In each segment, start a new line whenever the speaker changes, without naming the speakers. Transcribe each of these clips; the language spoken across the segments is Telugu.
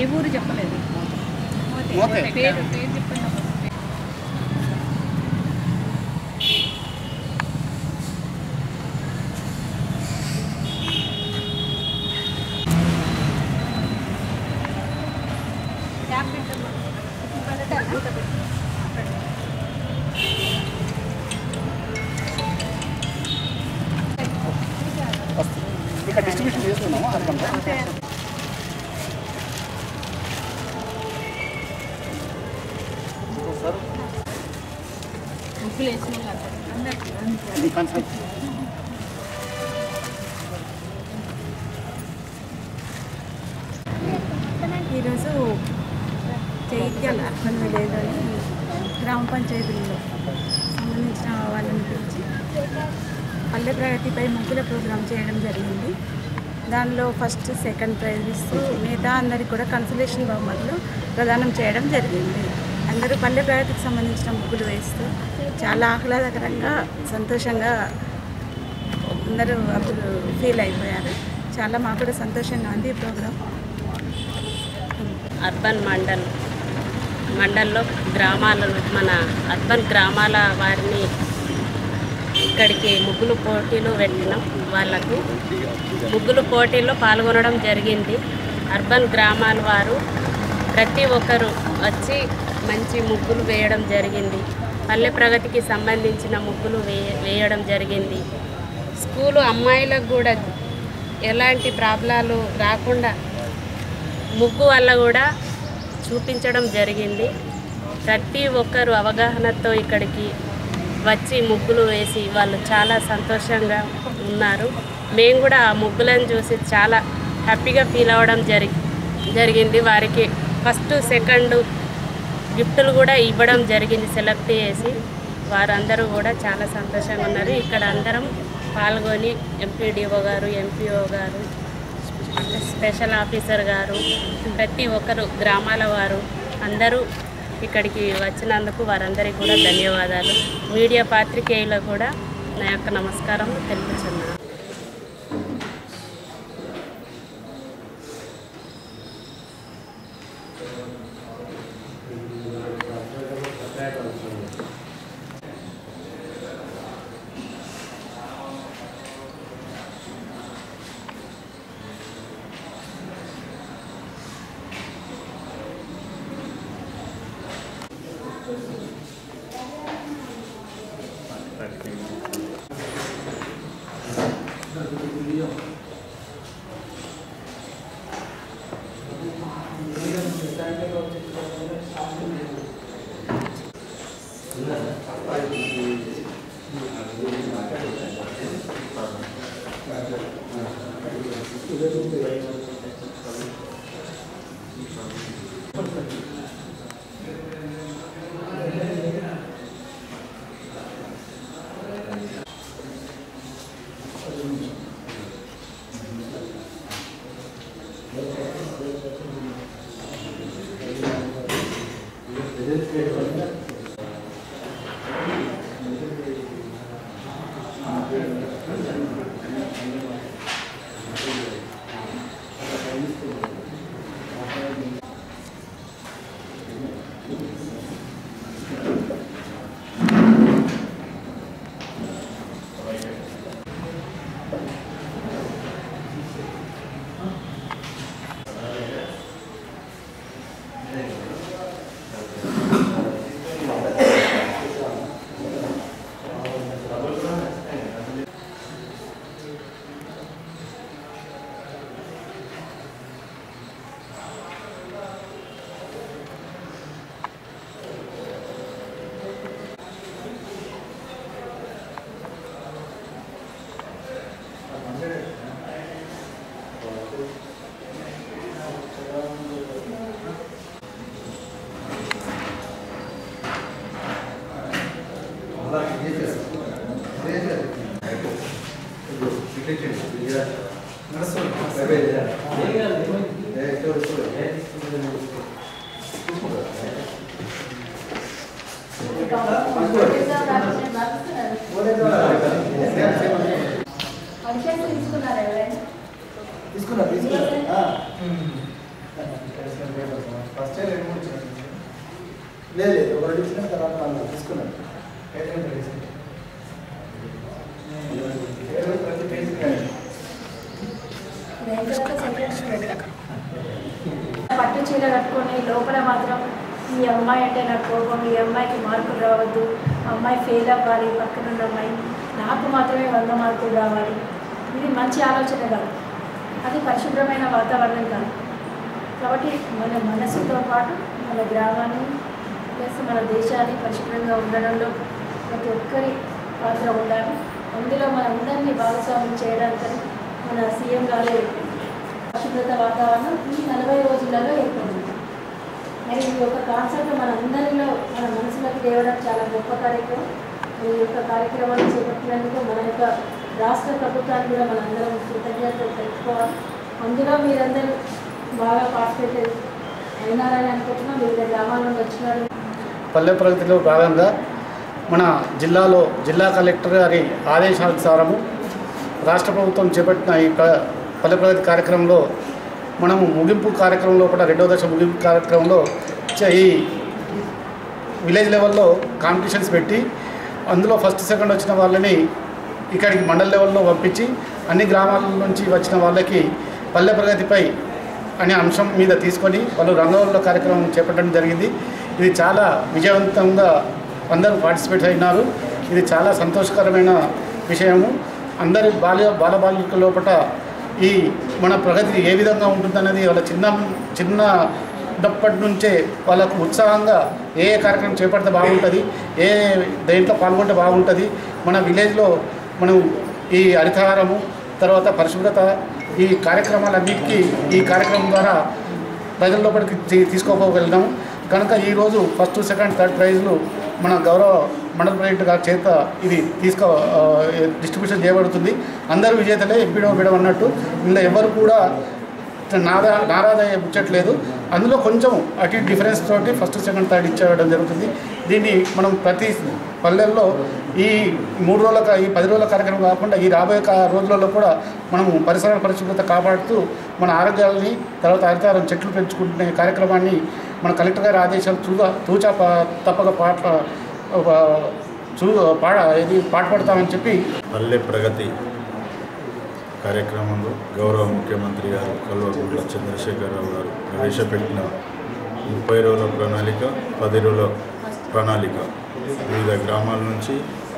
ఏ ఊరు చెప్పలేదు
మోతే.
పేరు పేరు చెప్పండి అమ్మా. క్యాప్ పెట్టమ్మా.
వస్తుంది ఇక్కడ డిస్ట్రిబ్యూషన్ చేస్తున్నాము అర్థంగా సార్
ముగ్గులు వేసిన వాళ్ళు అందరికీ
ఇది కన్సల్ట్
ఈరోజు జైత్యాల అర్బన్ విలేజ్లోని గ్రామ పంచాయతీల్లో సంబంధించిన వాళ్ళని పిలిచి పల్లె ప్రగతిపై ముగ్గుల ప్రోగ్రాం చేయడం జరిగింది దానిలో ఫస్ట్ సెకండ్ ప్రైజ్ ఇస్తూ మిగతా అందరికి కూడా కన్సలేషన్ బహుమతులు ప్రదానం చేయడం జరిగింది అందరూ పల్లె ప్రగతికి సంబంధించిన ముగ్గులు వేస్తూ చాలా ఆహ్లాదకరంగా సంతోషంగా అందరూ అప్పుడు ఫీల్ అయిపోయారు చాలా మాకు కూడా సంతోషంగా ఉంది ఈ ప్రోగ్రాం
అర్బన్ మండల్ మండల్లో గ్రామాలలో మన అర్బన్ గ్రామాల వారిని ఇక్కడికి ముగ్గులు పోటీలు పెట్టినాం వాళ్ళకు ముగ్గులు పోటీల్లో పాల్గొనడం జరిగింది అర్బన్ గ్రామాల వారు ప్రతి ఒక్కరు వచ్చి మంచి ముగ్గులు వేయడం జరిగింది పల్లె ప్రగతికి సంబంధించిన ముగ్గులు వేయ వేయడం జరిగింది స్కూలు అమ్మాయిలకు కూడా ఎలాంటి ప్రాబ్లాలు రాకుండా ముగ్గు వల్ల కూడా చూపించడం జరిగింది ప్రతి ఒక్కరు అవగాహనతో ఇక్కడికి వచ్చి ముగ్గులు వేసి వాళ్ళు చాలా సంతోషంగా ఉన్నారు మేము కూడా ఆ ముగ్గులను చూసి చాలా హ్యాపీగా ఫీల్ అవ్వడం జరి జరిగింది వారికి ఫస్ట్ సెకండ్ గిఫ్టులు కూడా ఇవ్వడం జరిగింది సెలెక్ట్ చేసి వారందరూ కూడా చాలా సంతోషంగా ఉన్నారు ఇక్కడ అందరం పాల్గొని ఎంపీడీఓ గారు ఎంపీఓ గారు స్పెషల్ ఆఫీసర్ గారు ప్రతి ఒక్కరు గ్రామాల వారు అందరూ ఇక్కడికి వచ్చినందుకు వారందరికీ కూడా ధన్యవాదాలు మీడియా పాత్రికేయులకు కూడా నా యొక్క నమస్కారం తెలుపుతున్నాను
తీసుకున్నా తీసుకున్నా ఫస్ట్ ఇయర్ రెండు మూడు ఇచ్చిన లేదు లేదు ఒకటి ఇచ్చిన తర్వాత మళ్ళీ తీసుకున్నాను పేమెంట్ రీసెంట్ ప్రతి పేజ్
పట్టు చీర కట్టుకొని లోపల మాత్రం ఈ అమ్మాయి అంటే నాకు కోపం ఈ అమ్మాయికి మార్కులు రావద్దు అమ్మాయి ఫెయిల్ అవ్వాలి పక్కన ఉన్న అమ్మాయి నాకు మాత్రమే వంద మార్కులు రావాలి ఇది మంచి ఆలోచన కాదు అది పరిశుభ్రమైన వాతావరణం కాదు కాబట్టి మన మనసుతో పాటు మన గ్రామాన్ని ప్లస్ మన దేశాన్ని పరిశుభ్రంగా ఉండడంలో ప్రతి ఒక్కరి పాత్ర ఉండాలి అందులో మన అందరినీ భాగస్వామ్యం చేయడానికి మన సీఎం గారే పరిశుభ్రత వాతావరణం ఈ నలభై రోజులలో ఏర్పడింది మరి ఈ యొక్క కాన్సెప్ట్ మన అందరిలో మన మనసులోకి తేవడం చాలా గొప్ప కార్యక్రమం ఈ యొక్క కార్యక్రమాన్ని చేపట్టినందుకు మన యొక్క రాష్ట్ర ప్రభుత్వాన్ని కూడా మన అందరం కృతజ్ఞతలు తెలుసుకోవాలి అందులో మీరందరూ బాగా పార్టిసిపేట్ అయినారని అనుకుంటున్నాం వివిధ గ్రామాల నుండి వచ్చినారు
పల్లె ప్రగతిలో భాగంగా మన జిల్లాలో జిల్లా కలెక్టర్ గారి ఆదేశానుసారము రాష్ట్ర ప్రభుత్వం చేపట్టిన ఈ ప్ర- పల్లె ప్రగతి కార్యక్రమంలో మనము ముగింపు కార్యక్రమంలో కూడా రెండో దశ ముగింపు కార్యక్రమంలో చ- ఈ విలేజ్ లెవెల్లో కాంపిటీషన్స్ పెట్టి అందులో ఫస్ట్ సెకండ్ వచ్చిన వాళ్ళని ఇక్కడికి మండల లెవెల్లో పంపించి అన్ని గ్రామాల నుంచి వచ్చిన వాళ్ళకి పల్లె ప్రగతిపై అనే అంశం మీద తీసుకొని వాళ్ళు రంగంలో కార్యక్రమం చేపట్టడం జరిగింది ఇది చాలా విజయవంతంగా అందరూ పార్టిసిపేట్ అయినారు ఇది చాలా సంతోషకరమైన విషయము అందరి బాల్య బాలబాలికల లోపల ఈ మన ప్రగతి ఏ విధంగా ఉంటుందన్నది వాళ్ళ చిన్న చిన్న ఉన్నప్పటి నుంచే వాళ్ళకు ఉత్సాహంగా ఏ ఏ కార్యక్రమం చేపడితే బాగుంటుంది ఏ దేంట్లో పాల్గొంటే బాగుంటుంది మన విలేజ్లో మనం ఈ హరితహారము తర్వాత పరిశుభ్రత ఈ కార్యక్రమాలన్నిటికీ ఈ కార్యక్రమం ద్వారా ప్రజల లోపలికి తీ- తీసుకోపోగలిగినాము కనుక ఈరోజు ఫస్ట్ సెకండ్ థర్డ్ ప్రైజ్లు మన గౌరవ మండల ప్రెసిడెంట్ గారి చేత ఇది తీసుకో ఆ, డిస్ట్రిబ్యూషన్ చేయబడుతుంది అందరూ విజేతలే ఎంపీడో బిడో అన్నట్టు ఇందులో ఎవరు కూడా నారా నారాదాయ ముచ్చట్లేదు అందులో కొంచెం అటు ఇటు డిఫరెన్స్ తోటి ఫస్ట్ సెకండ్ థర్డ్ ఇచ్చేయడం జరుగుతుంది దీన్ని మనం ప్రతి పల్లెల్లో ఈ మూడు రోజుల కా- ఈ పది రోజుల కార్యక్రమం కాకుండా ఈ రాబోయే కా- రోజులలో కూడా మనము పరిసర పరిశుభ్రత కాపాడుతూ మన ఆరోగ్యాలని తర్వాత హరితారం చెట్లు పెంచుకుంటునే కార్యక్రమాన్ని మన కలెక్టర్ గారి ఆదేశాలు చూగా తూచా పా- తప్పక పాట చూ పాడ ఇది పాట పడతామని చెప్పి
పల్లె ప్రగతి కార్యక్రమంలో గౌరవ ముఖ్యమంత్రి గారు కల్వకుంట్ల చంద్రశేఖరరావు గారు ప్రవేశపెట్టిన ముప్పై రోజుల ప్రణాళిక పది రోజుల ప్రణాళిక వివిధ గ్రామాల నుంచి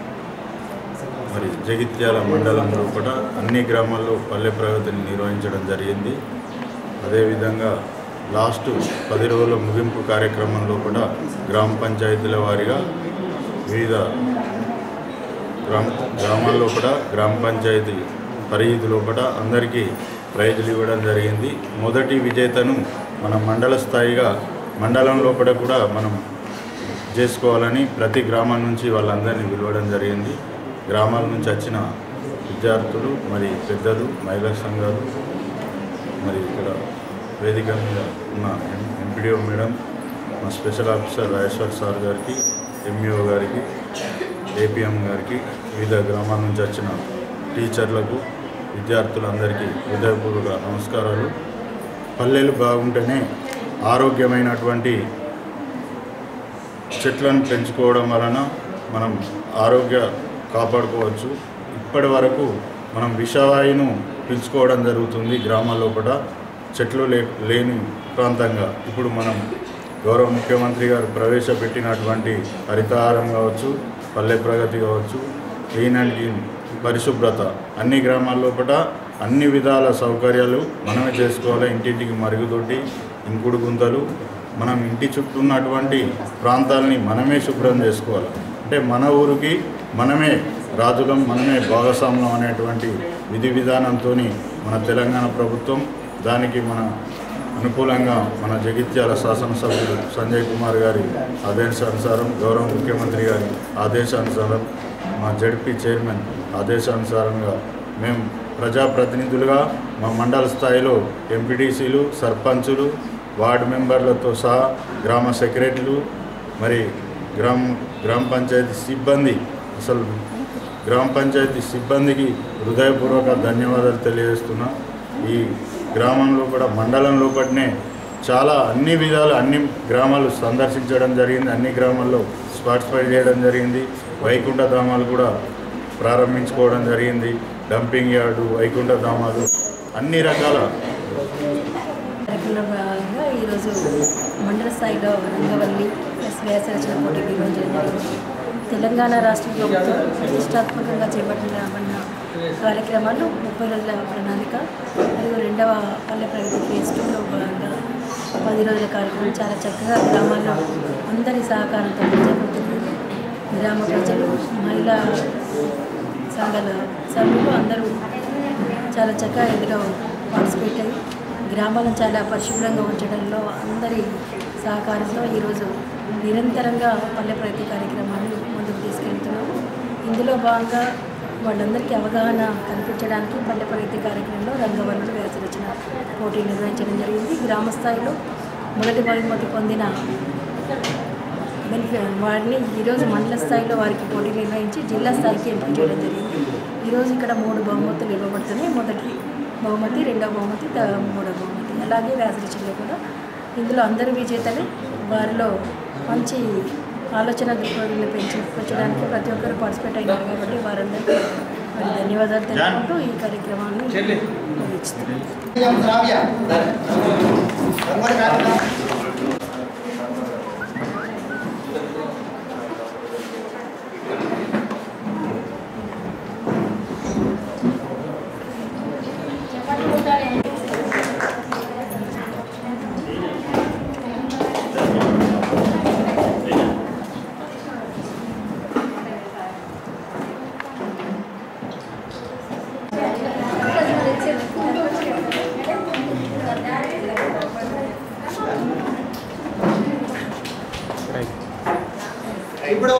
మరి జగిత్యాల మండలంలో కూడా అన్ని గ్రామాల్లో పల్లె ప్రగతిని నిర్వహించడం జరిగింది అదేవిధంగా లాస్ట్ పది రోజుల ముగింపు కార్యక్రమంలో కూడా గ్రామ పంచాయతీల వారీగా వివిధ గ్రామ గ్రామాల్లో కూడా గ్రామ పంచాయతీ పరిధి లోపల అందరికీ ప్రైజులు ఇవ్వడం జరిగింది మొదటి విజేతను మన మండల స్థాయిగా మండలం లోపల కూడా మనం చేసుకోవాలని ప్రతి గ్రామం నుంచి వాళ్ళందరినీ పిలవడం జరిగింది గ్రామాల నుంచి వచ్చిన విద్యార్థులు మరి పెద్దలు మహిళా సంఘాలు మరి ఇక్కడ వేదిక మీద ఉన్న ఎంపీడీఓ మేడం మా స్పెషల్ ఆఫీసర్ రాజేశ్వర్ సార్ గారికి ఎంఈఓ గారికి ఏపీఎం గారికి వివిధ గ్రామాల నుంచి వచ్చిన టీచర్లకు విద్యార్థులందరికీ హృదయపూర్వక నమస్కారాలు పల్లెలు బాగుంటేనే ఆరోగ్యమైనటువంటి చెట్లను పెంచుకోవడం వలన మనం ఆరోగ్య కాపాడుకోవచ్చు ఇప్పటి వరకు మనం విషవాయువును పీల్చుకోవడం జరుగుతుంది గ్రామాల లోపల చెట్లు లే లేని ప్రాంతంగా ఇప్పుడు మనం గౌరవ ముఖ్యమంత్రి గారు ప్రవేశపెట్టినటువంటి హరితహారం కావచ్చు పల్లె ప్రగతి కావచ్చు క్లీన్ అండ్ క్లీన్ పరిశుభ్రత అన్ని గ్రామాల లోపల అన్ని విధాల సౌకర్యాలు మనమే చేసుకోవాలి ఇంటింటికి మరుగుదొడ్డి ఇంకుడు గుంతలు మనం ఇంటి చుట్టూ ఉన్నటువంటి ప్రాంతాలని మనమే శుభ్రం చేసుకోవాలి అంటే మన ఊరికి మనమే రాజులం మనమే భాగస్వాములం అనేటువంటి విధి విధానంతో మన తెలంగాణ ప్రభుత్వం దానికి మన అనుకూలంగా మన జగిత్యాల శాసనసభ్యులు సంజయ్ కుమార్ గారి ఆదేశానుసారం గౌరవ ముఖ్యమంత్రి గారి ఆదేశానుసారం మా జడ్పీ చైర్మన్ ఆదేశానుసారంగా మేము ప్రజాప్రతినిధులుగా మా మండల స్థాయిలో ఎంపీటీసీలు సర్పంచులు వార్డు మెంబర్లతో సహా గ్రామ సెక్రటరీలు మరి గ్రామ గ్రామ పంచాయతీ సిబ్బంది అసలు గ్రామ పంచాయతీ సిబ్బందికి హృదయపూర్వక ధన్యవాదాలు తెలియజేస్తున్నా ఈ గ్రామంలో కూడా మండలం లోపలనే చాలా అన్ని విధాలు అన్ని గ్రామాలు సందర్శించడం జరిగింది అన్ని గ్రామాల్లో పార్టిసిపేట్ చేయడం జరిగింది వైకుంఠ ధామాలు కూడా ప్రారంభించుకోవడం జరిగింది డంపింగ్ యార్డు వైకుంఠ ధామాలు అన్ని రకాల
కార్యక్రమంలో భాగంగా ఈరోజు మండల స్థాయిలో రంగవల్లి ప్లస్ వ్యాసరచన పోటీ నిర్వహించడం జరిగింది తెలంగాణ రాష్ట్ర ప్రభుత్వం ప్రతిష్టాత్మకంగా చేపట్టిన కార్యక్రమాలు ముప్పై రోజుల ప్రణాళిక మరియు రెండవ పల్లె ప్రగతి ఫేజ్ టూలో భాగంగా పది రోజుల కార్యక్రమం చాలా చక్కగా గ్రామాల్లో అందరి సహకారంతో చేపడుతుంది గ్రామ ప్రజలు మహిళా సంఘాల సభ్యులు అందరూ చాలా చక్కగా ఇందులో పార్టిసిపేట్ అయ్యి గ్రామాలను చాలా పరిశుభ్రంగా ఉంచడంలో అందరి సహకారంతో ఈరోజు నిరంతరంగా పల్లె ప్రగతి కార్యక్రమాన్ని ముందుకు తీసుకెళ్తున్నాము ఇందులో భాగంగా వాళ్ళందరికీ అవగాహన కల్పించడానికి పల్లె ప్రగతి కార్యక్రమంలో రంగవల్లులు వ్యాసరచన పోటీ నిర్వహించడం జరిగింది గ్రామ స్థాయిలో మొదటి బహుమతి పొందిన బెనిఫి వారిని ఈరోజు మండల స్థాయిలో వారికి పోటీ నిర్వహించి జిల్లా స్థాయికి ఎంపిక చేయడం జరిగింది ఈరోజు ఇక్కడ మూడు బహుమతులు ఇవ్వబడుతున్నాయి మొదటి బహుమతి రెండవ బహుమతి త- మూడవ బహుమతి అలాగే వ్యాసరచనలో కూడా ఇందులో అందరూ విజేతలే వారిలో మంచి ఆలోచన దృక్పథాన్ని పెంచి పెంచడానికి ప్రతి ఒక్కరు పార్టిసిపేట్ అయినారు కాబట్టి వారందరికీ మరి ధన్యవాదాలు తెలుపుకుంటూ ఈ కార్యక్రమాన్ని ముగిస్తున్నాను
శ్రావ్య రంగోలి కార్యక్రమం ఇప్పుడు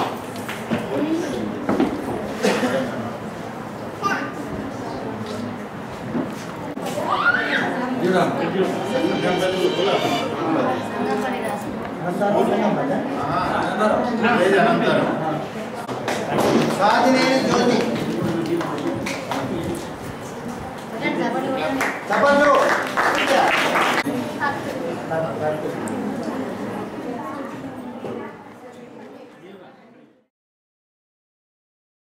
సాధినేని జ్యోతి చప్పట్లు